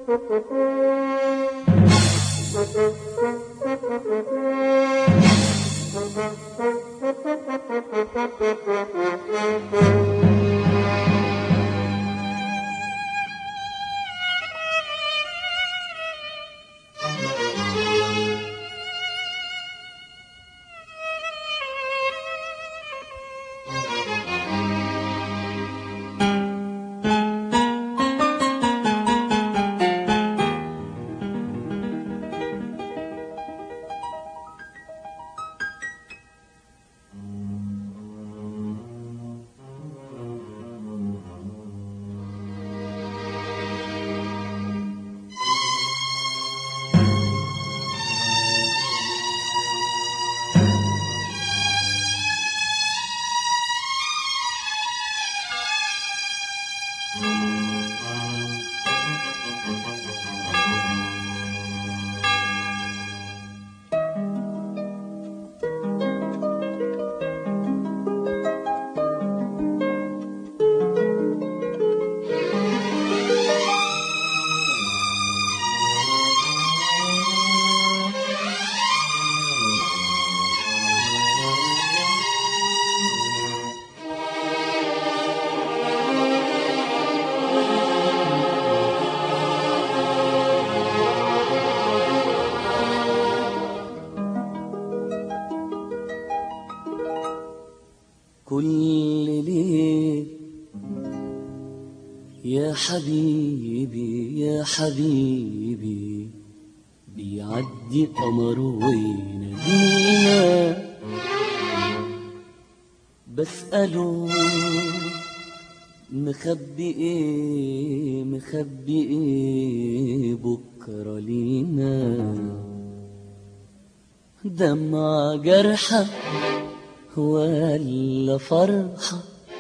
كل ليل يا حبيبي يا حبيبي بيعدي قمر وينادينا بسأله مخبي ايه مخبي ايه بكرة لينا دمع جرحة ولا فرحة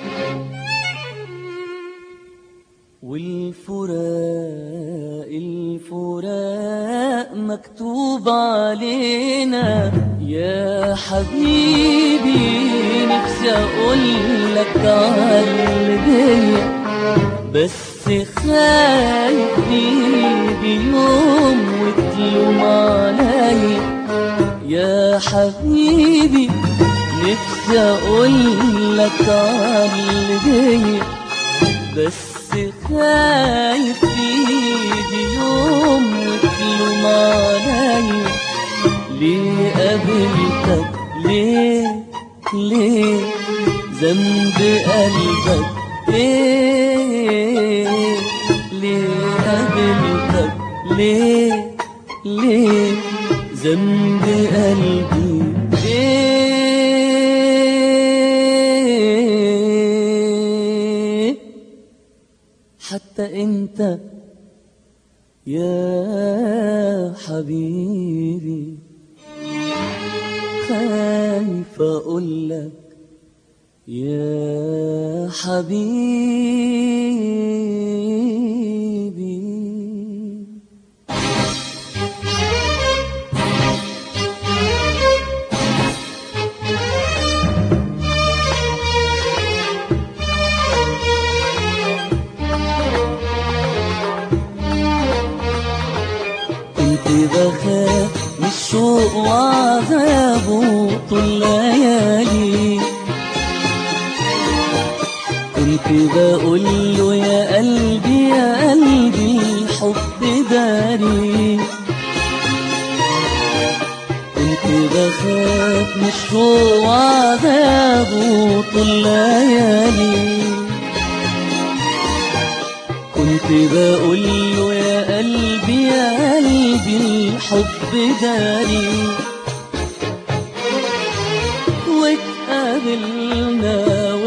والفراق الفراق مكتوب علينا يا حبيبي نفسي اقول لك على بيا بس خايف يجي يوم وتلوم عليا يا حبيبي نفسي اقول لك على بيا بس خايف يجي يوم وتلوم عليا ليه قابلتك ليه ليه ذنب قلبك ايه ليه قابلتك ليه ليه ذنب قلبي ايه حتى انت يا حبيبي خايف اقول لك يا حبيبي كنت بخاف من الشوق وعذابه طول ليالي كنت بقول له يا قلبي يا قلبي الحب داري كنت بخاف من الشوق وعذابه طول ليالي كنت بقول له يا قلبي يا قلبي الحب داري واتقابلنا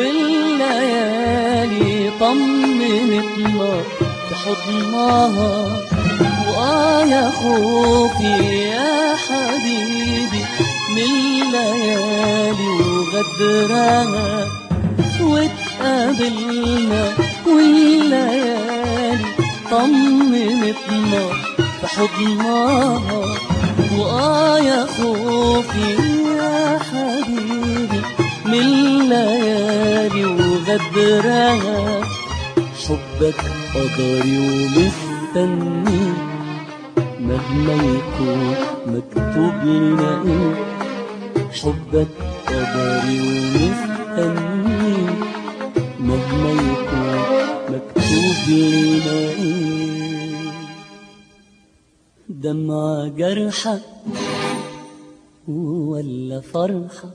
والليالي طمنتنا بحضنها وآه يا خوفي يا حبيبي من الليالي وغدرها واتقابلنا والليالي طمنتنا بحضنها وآه يا خوفي يا حبيبي من الليالي وغدرها حبك قدري ومستني مهما يكون مكتوب لنا ايه حبك قدري ومستني مهما يكون مكتوب لنا ايه دمعة جرحة ولا فرحة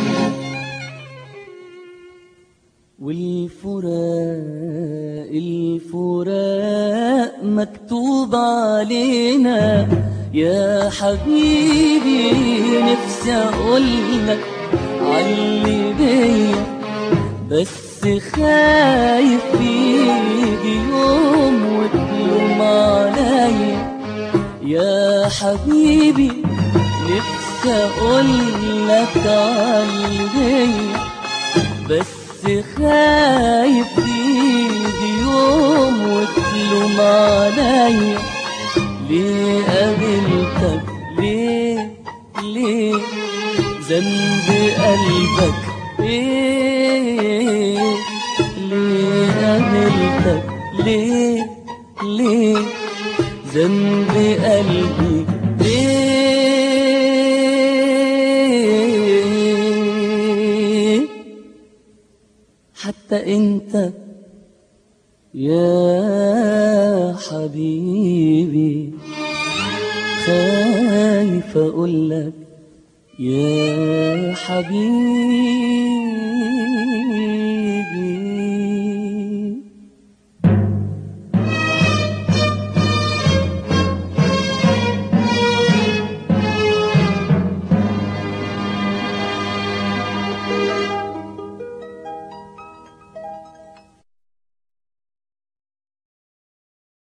والفراق الفراق مكتوب علينا يا حبيبي نفسي اقولك علي بيا بس خايف يجي يوم وتلوم عليا يا حبيبي نفسي اقولك علي بيا بس خايف يجي يوم وتلوم عليا ليه قابلتك ليه ليه ذنب قلبك ايه ليه قابلتك ليه ليه ذنب قلبي ليه حتى انت يا حبيبي خايف اقولك يا حبيبي